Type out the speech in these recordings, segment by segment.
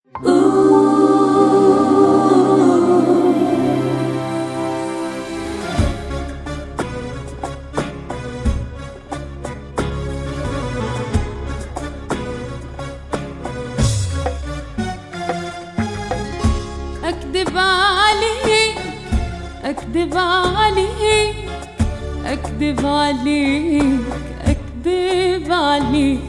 أكذب عليك أكذب عليك أكذب عليك أكذب عليك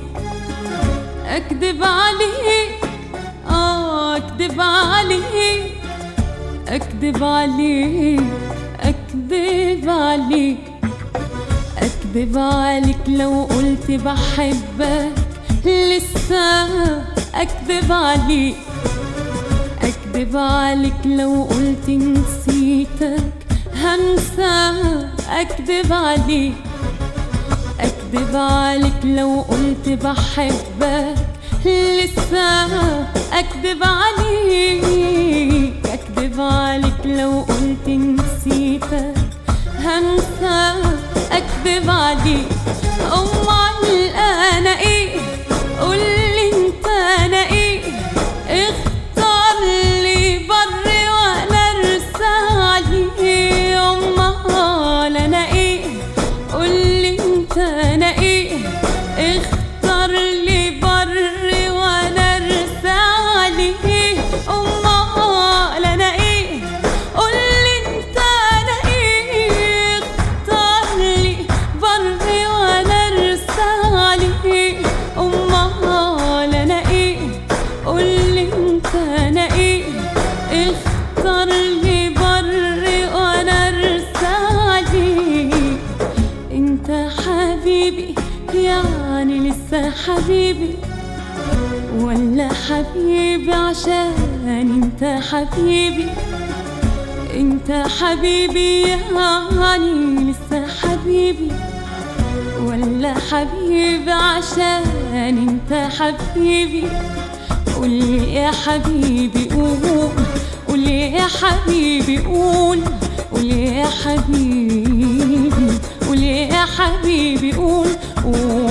أكذب عليك آه أكذب عليك أكذب عليك أكذب عليك أكذب عليك لو قلت بحبك لسه أكذب عليك أكذب عليك لو قلت نسيتك هنسى أكذب عليك أكذب عليك لو قلت بحبك لسه أكذب عليك أكذب عليك لو قلت نسيتك هنسى أكذب عليك أمال أنا إيه قولي أنت أنا إيه اختار لي بر وأنا أرسى عليه أمال أنا إيه قولي أنت أنا إيه اختار لي بر وأنا أرسى عليه أمال أنا إيه قولي أنت أنا إيه اختار لي بر وأنا أرسى عليه أمال أنا إيه قولي أنت أنا إيه اختار لي بر وأنا أرسى عليه انت حبيبي يعني لسه حبيبي ولا حبيبي عشان انت حبيبي انت حبيبي يعني لسه حبيبي ولا حبيبي عشان انت حبيبي قولي يا حبيبي قول قولي يا حبيبي قول قولي يا حبيبي قولي يا حبيبي قول قول